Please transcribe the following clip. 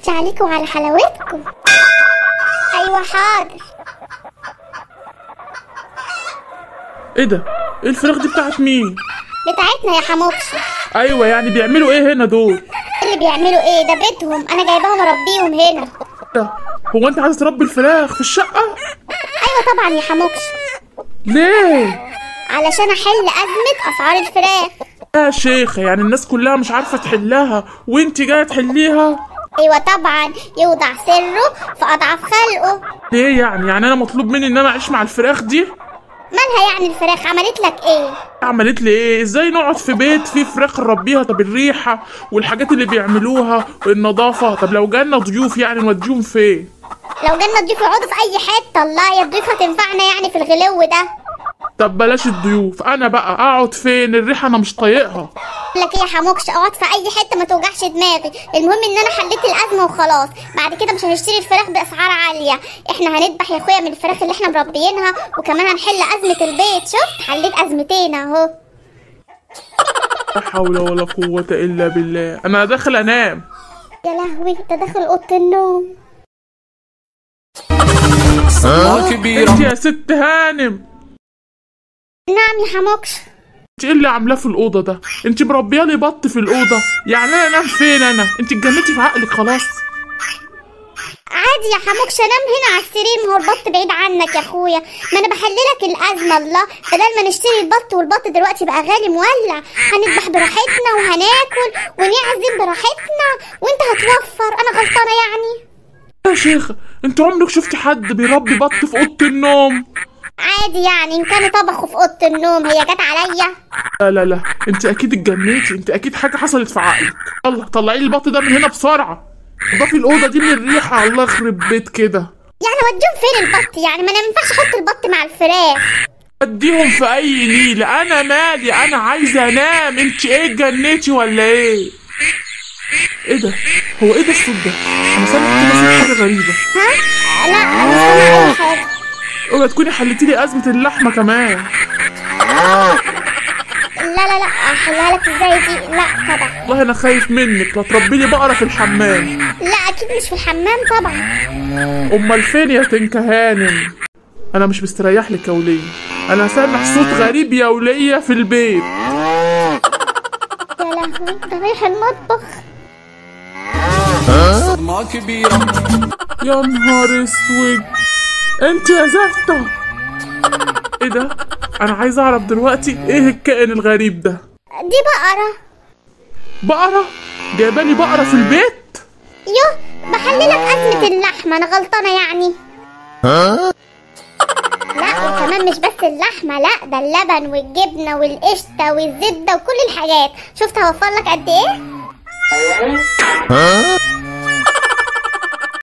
اختي عليكم وعلى حلاوتكم ايوه حاضر ايه ده ايه الفراخ دي بتاعت مين بتاعتنا يا حموكشي ايوه يعني بيعملوا ايه هنا دول اللي بيعملوا ايه ده بيتهم انا جايباهم اربيهم هنا ده هو انت عايز تربي الفراخ في الشقه ايوه طبعا يا حموكشي ليه علشان احل ازمه اسعار الفراخ يا شيخة يعني الناس كلها مش عارفة تحلها وانت جاية تحليها ايوه طبعا يوضع سره في اضعاف خلقه ليه يعني يعني انا مطلوب مني ان انا اعيش مع الفراخ دي مالها يعني الفراخ عملت لك ايه عملت لي ايه ازاي نقعد في بيت فيه فراخ نربيها طب الريحة والحاجات اللي بيعملوها والنظافة طب لو جالنا ضيوف يعني نوديهم فين لو جالنا ضيوف يقعدوا في اي حته الله يا الضيوف هتنفعنا يعني في الغلو ده طب بلاش الضيوف انا بقى اقعد فين الريحة انا مش طايقها بقول لك ايه يا حموكش اقعد في اي حته ما توجعش دماغي المهم ان انا حليت الازمه وخلاص بعد كده مش هنشتري الفراخ باسعار عاليه احنا هنذبح يا اخويا من الفراخ اللي احنا مربيينها وكمان هنحل ازمه البيت شفت حليت ازمتين اهو لا حول ولا قوة الا بالله انا داخل انام يا لهوي ده داخل اوضه النوم صدمة كبيرة انت يا ست هانم نعم يا حموكش انت ايه اللي عاملاه في الاوضه ده انت مربيه لي بط في الاوضه يعني انا انام فين انا انت اتجننتي في عقلك خلاص عادي يا حموكش انام هنا على السرير ما هو البط بعيد عنك يا اخويا ما انا بحللك الازمه الله بدل ما نشتري البط والبط دلوقتي بقى غالي مولع هنذبح براحتنا وهناكل ونعزم براحتنا وانت هتوفر انا غلطانه يعني يا شيخ انت عمرك شفتي حد بيربي بط في اوضه النوم عادي يعني ان كانوا طبخوا في اوضه النوم هي جت عليا لا لا لا انت اكيد اتجننتي انت اكيد حاجه حصلت في عقلك يلا طلعي لي البط ده من هنا بسرعه ضافي الاوضه دي من الريحه الله يخرب بيت كده يعني وديهم فين البط يعني ما انا ما ينفعش احط البط مع الفراخ اديهم في اي نيل انا مالي انا عايزه انام انت ايه اتجننتي ولا ايه ايه ده هو ايه ده الصوت ده انا سامع كده صوت حاجه غريبه ها لا انا مش سامعه اي حاجه اوعي تكوني حلتي لي ازمه اللحمه كمان لا لا لا احلها لك ازاي دي لا طبعا والله انا خايف منك لا تربي لي بقره في الحمام لا اكيد مش في الحمام طبعا امال فين يا تنكة هانم انا مش مستريح لك يا ولية انا سامع صوت غريب يا ولية في البيت يا لهوي ده رايح المطبخ صدمة كبيرة يا نهار اسود انت يا زفتة ايه ده انا عايز اعرف دلوقتي ايه الكائن الغريب ده دي بقرة بقرة جايبالي بقرة في البيت يوه بحللك أزمة اللحمة أنا غلطانة يعني لا وكمان مش بس اللحمة لا ده اللبن والجبنة والقشطة والزبدة وكل الحاجات شفت هوفر لك قد ايه؟